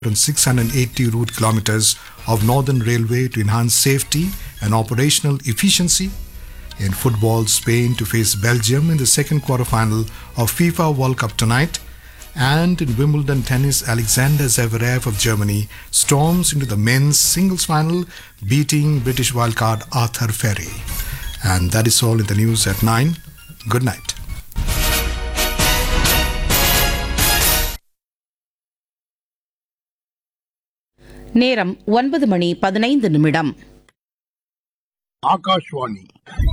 680 route kilometers of Northern Railway to enhance safety and operational efficiency. In football, Spain to face Belgium in the second quarterfinal of FIFA World Cup tonight. And in Wimbledon tennis, Alexander Zverev of Germany storms into the men's singles final, beating British wildcard Arthur Ferry. And that is all in the news at 9. Good night. நேரம் ஒன்பது மணி பதினைந்து நிமிடம் ஆகாஷ்வாணி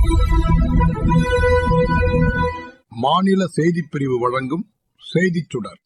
மாநில செய்திப் பிரிவு வழங்கும் செய்திச் சுடர்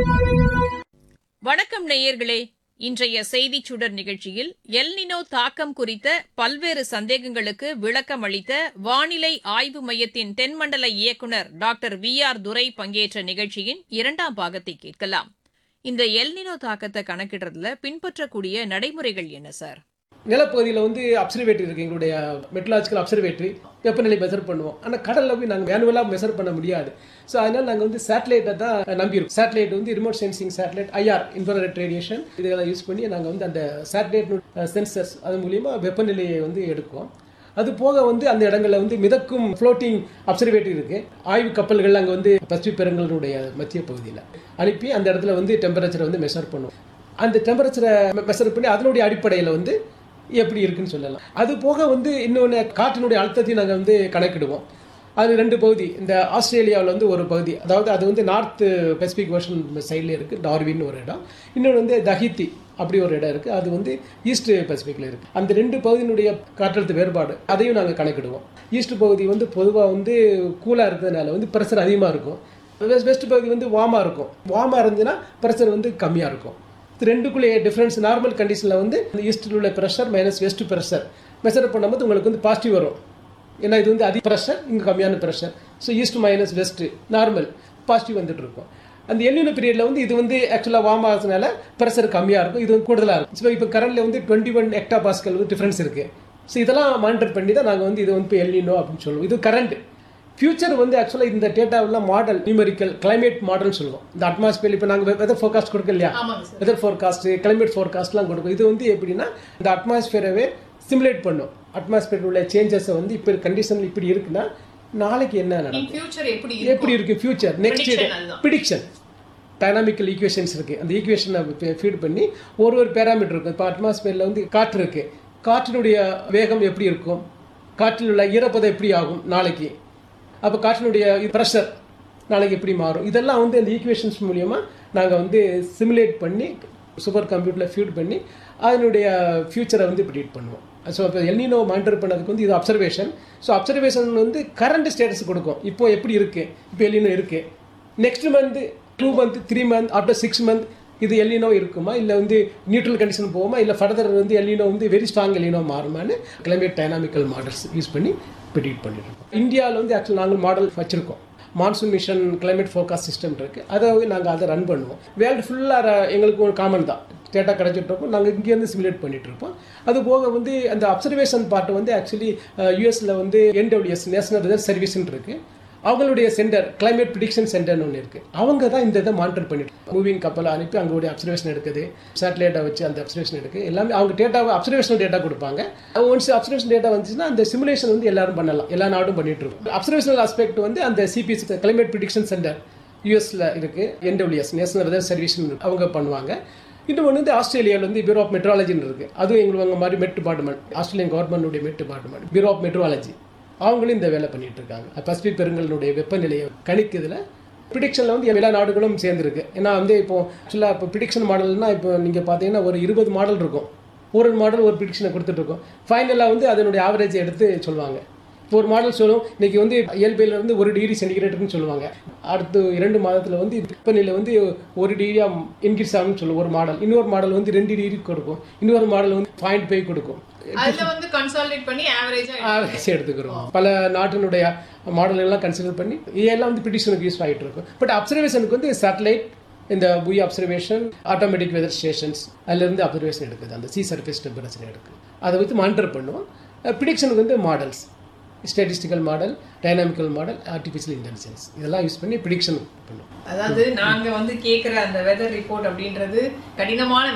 வணக்கம் நேயர்களே இன்றைய செய்திச் சுடர் நிகழ்ச்சியில் எல்னினோ தாக்கம் குறித்த பல்வேறு சந்தேகங்களுக்கு விளக்கம் அளித்த வானிலை ஆய்வு மையத்தின் தென்மண்டல இயக்குநர் டாக்டர் வி ஆர் துரை பங்கேற்ற நிகழ்ச்சியின் இரண்டாம் பாகத்தை கேட்கலாம் இந்த எல்னினோ தாக்கத்தை கணக்கிடுறதுல பின்பற்றக்கூடிய நடைமுறைகள் என்ன சார் நிலப்பகுதியில் வந்து அப்சர்வேட்டரி இருக்குது எங்களுடைய மெட்ரலாஜிக்கல் அப்சர்வேட்டரி வெப்பநிலை மெஷர் பண்ணுவோம் ஆனால் கடலில் போய் நாங்கள் மேனுவலாக மெஷர் பண்ண முடியாது ஸோ அதனால் நாங்கள் வந்து சேட்டலைட்டை தான் நம்பியிருக்கோம் சேட்டலைட் வந்து remote sensing satellite IR infrared radiation இதெல்லாம் யூஸ் பண்ணி நாங்கள் வந்து அந்த சேட்டலைட் சென்சர்ஸ் அது மூலிமா வெப்பநிலையை வந்து எடுக்குவோம் அது போக வந்து அந்த இடங்களில் வந்து மிதக்கும் ஃப்ளோட்டிங் அப்சர்வேட்டரி இருக்குது ஆய்வு கப்பல்கள் அங்கே வந்து பசிபிக் பெருங்கலுடைய மத்திய பகுதியில் அனுப்பி அந்த இடத்துல வந்து டெம்பரேச்சரை வந்து மெஷர் பண்ணுவோம் அந்த டெம்பரேச்சரை மெஷர் பண்ணி அதனுடைய அடிப்படையில் வந்து எப்படி இருக்குன்னு சொல்லலாம் அது போக வந்து இன்னொன்று காற்றினுடைய அழுத்தத்தையும் நாங்கள் வந்து கணக்கிடுவோம் அது ரெண்டு பகுதி இந்த ஆஸ்திரேலியாவில் வந்து ஒரு பகுதி அதாவது அது வந்து நார்த் பெசிபிக் ஓஷன் சைடில் இருக்குது டார்வின் ஒரு இடம் இன்னொன்று வந்து தஹித்தி அப்படி ஒரு இடம் இருக்குது அது வந்து ஈஸ்ட் பசிபிக்கில் இருக்குது அந்த ரெண்டு பகுதியினுடைய காற்றழுத்த வேறுபாடு அதையும் நாங்கள் கணக்கிடுவோம் ஈஸ்ட் பகுதி வந்து பொதுவாக வந்து கூலாக இருக்கிறதுனால வந்து ப்ரெஷர் அதிகமாக இருக்கும் வெஸ்ட் வெஸ்ட் பகுதி வந்து வார்மாக இருக்கும் வார்மாக இருந்துச்சுன்னா ப்ரெஷர் வந்து கம்மியாக இருக்கும் இது ரெண்டுக்குள்ளே டிஃப்ரென்ஸ் நார்மல் கண்டிஷனில் வந்து ஈஸ்டில் உள்ள pressure minus west pressure measure பண்ணும்போது உங்களுக்கு வந்து பாசிட்டிவ் வரும் ஏன்னா இது வந்து அதிக ப்ரெஷர் இங்கே கம்மியான pressure so east minus west normal positive வந்துட்டு இருக்கும் அந்த எல்லினோ பீரியடில் வந்து இது வந்து ஆக்சுவலாக வார்ம் ஆகிறதுனால ப்ரெஷர் கம்மியாக இருக்கும் இது வந்து கூடுதலாக இருக்கும் ஸோ இப்போ கரண்டில் வந்து டுவெண்ட்டி ஒன் எக்டா பாஸ்கல் வந்து டிஃப்ரென்ஸ் இருக்குது ஸோ இதெல்லாம் மானிட்டர் பண்ணி தான் நாங்கள் வந்து இது வந்து இப்போ எல்லினோ அப்படின்னு சொல்லுவோம் இது கரண்ட் ஃபியூச்சர் வந்து ஆக்சுவலாக இந்த டேட்டாவில் மாடல் நியூமெரிக்கல் கிளைமேட் மாடல்னு சொல்லுவோம் இந்த அட்மாஸ்பியர் இப்போ நாங்கள் வெதர் ஃபோர்காஸ்ட் கொடுக்க இல்லையா வெதர் ஃபோர்காஸ்ட் கிளைமேட் ஃபோர்காஸ்ட்லாம் கொடுக்கும் இது வந்து எப்படின்னா இந்த அட்மாஸ்பியரவே சிமுலேட் பண்ணும் அட்மாஸ்பியர் உள்ள சேஞ்சஸை வந்து இப்போ கண்டிஷன் இப்படி இருக்குன்னா நாளைக்கு என்ன நடக்கும் ஃபியூச்சர் எப்படி எப்படி இருக்கு ஃபியூச்சர் நெக்ஸ்ட் Prediction அதுதான். ப்ரிடிக்ஷன் டைனாமிக்கல் ஈக்குவேஷன்ஸ் இருக்கு அந்த ஈக்குவேஷனை ஃபீட் பண்ணி ஒரு ஒரு பேராமீட்டர் இருக்கும் இப்போ அட்மாஸ்பியரில் வந்து காற்று இருக்கு காற்றினுடைய வேகம் எப்படி இருக்கும் காற்றில் உள்ள ஈரப்பதம் எப்படி ஆகும் நாளைக்கு அப்போ காற்றினுடைய ப்ரெஷர் நாளைக்கு எப்படி மாறும் இதெல்லாம் வந்து அந்த ஈக்குவேஷன்ஸ் மூலியமாக நாங்கள் வந்து சிமுலேட் பண்ணி சூப்பர் கம்ப்யூட்டரில் ஃபீட் பண்ணி அதனுடைய ஃபியூச்சரை வந்து ப்ரிடிக்ட் பண்ணுவோம் ஸோ இப்போ எல்னினோ மானிட்டர் பண்ணதுக்கு வந்து இது அப்சர்வேஷன் ஸோ அப்சர்வேஷன் வந்து கரண்ட் ஸ்டேட்டஸ் கொடுக்கும் இப்போ எப்படி இருக்குது இப்போ எல்னினோ இருக்குது next month two month three month after six month இது எல்லினோ இருக்குமா இல்லை வந்து நியூட்ரல் கண்டிஷன் போகுமா இல்லை ஃபர்தர் வந்து எல்லினோ வந்து வெரி ஸ்ட்ராங் எல்லினோ மாறுமான்னு கிளைமேட் டைனாமிக்கல் மாடல்ஸ் யூஸ் பண்ணி ப்ரிடிக்ட் பண்ணிட்டு இருக்கோம் இந்தியாவில் வந்து ஆக்சுவல் நாங்கள் மாடல் வச்சுருக்கோம் monsoon mission climate forecast system இருக்குது அதை வந்து நாங்கள் அதை ரன் பண்ணுவோம் வேர்ல்டு ஃபுல்லாக எங்களுக்கு ஒரு காமன் தான் டேட்டா கிடச்சிட்டு இருப்போம் நாங்கள் இங்கேருந்து சிமுலேட் பண்ணிட்டு இருப்போம் அது போக வந்து அந்த அப்சர்வேஷன் பார்ட் வந்து ஆக்சுவலி யூஎஸில் வந்து என்டபிள்யூஎஸ் நேஷனல் ரிசர்ச் சர்வீஸ்ன்னு இருக்குது அவங்களுடைய சென்டர் கிளைமேட் ப்ரிடிக்ஷன் சென்டர்னு ஒன்று இருக்குது அவங்க தான் இந்த இதை மானிட்டர் பண்ணிட்டு மூவிங் கப்பலை அனுப்பி அவங்களுடைய அப்சர்வேஷன் எடுக்குது சேட்டலைட்டை வச்சு அந்த அப்சர்வேஷன் எடுக்கு எல்லாமே அவங்க டேட்டாவை அப்சர்வேஷன் டேட்டா கொடுப்பாங்க ஒன்ஸ் அப்சர்வேஷன் டேட்டா வந்துச்சுன்னா அந்த சிமுலேஷன் வந்து எல்லாரும் பண்ணலாம் எல்லா நாடும் பண்ணிட்டு இருக்கும் அப்சர்வேஷனல் ஆஸ்பெக்ட் வந்து அந்த சிபிஎஸ் கிளைமேட் ப்ரிடிக்ஷன் சென்டர் யூஎஸ்ல இருக்கு என்டபிள்யூஎஸ் நேஷனல் வெதர் சர்வீஸ் அவங்க பண்ணுவாங்க இன்னொன்று வந்து ஆஸ்திரேலியாவில் வந்து பியூரோ ஆஃப் மெட்ராலஜின்னு இருக்குது அதுவும் எங்களுக்கு மாதிரி மெட் டிபார்ட்மெண்ட் ஆஸ்திரேலியன் கவர்மெண்டுடைய மெட் டிபார்ட்மெண்ட் பியூரோ ஆஃப் மெட்ராலஜி அவங்களும் இந்த வேலை பண்ணிட்டு இருக்காங்க பசிபிக் பெருங்கலுடைய வெப்பநிலையை கணிக்கிறதுல ப்ரிடிக்ஷனில் வந்து எல்லா நாடுகளும் சேர்ந்துருக்கு ஏன்னா வந்து இப்போ ஆக்சுவலாக இப்போ ப்ரிடிக்ஷன் மாடல்னா இப்போ நீங்கள் பார்த்தீங்கன்னா ஒரு இருபது மாடல் இருக்கும் ஒரு மாடல் ஒரு ப்ரிடிக்ஷனை கொடுத்துட்டு இருக்கோம் ஃபைனலாக வந்து அதனுடைய ஆவரேஜ் எடுத்து சொல்லுவாங்க இப்போ ஒரு மாடல் சொல்லும் இன்னைக்கு வந்து இயல்பையில் இருந்து ஒரு டிகிரி சென்டிகிரேட்னு சொல்லுவாங்க அடுத்து இரண்டு மாதத்தில் வந்து வெப்பநிலை வந்து ஒரு டிகிரியாக இன்க்ரீஸ் ஆகும்னு சொல்லுவோம் ஒரு மாடல் இன்னொரு மாடல் வந்து ரெண்டு டிகிரி கொடுக்கும் இன்னொரு மாடல் வந்து பாயிண்ட் ஃபைவ் கொடுக்கும் அதுல வந்து கன்சாலிடேட் பண்ணி ஆவரேஜா ஆவரேஜ் எடுத்துக்கிறோம் பல நாட்டினுடைய மாடல் எல்லாம் கன்சிடர் பண்ணி இதெல்லாம் வந்து ப்ரிடிஷனுக்கு யூஸ் ஆகிட்டு இருக்கும் பட் அப்சர்வேஷனுக்கு வந்து சேட்டலைட் இந்த buoy observation automatic weather stations அதுலேருந்து அப்சர்வேஷன் எடுக்குது அந்த சி சர்ஃபேஸ் டெம்பரேச்சர் எடுக்குது அதை வந்து மானிட்டர் பண்ணுவோம் ப்ரிடிக்ஷனுக்கு வந்து models statistical model dynamical model artificial intelligence இதெல்லாம் யூஸ் பண்ணி ப்ரிடிக்ஷன் பண்ணுவோம் அதாவது நாங்க வந்து கேக்குற அந்த வெதர் ரிப்போர்ட் அப்படின்றது கடினமான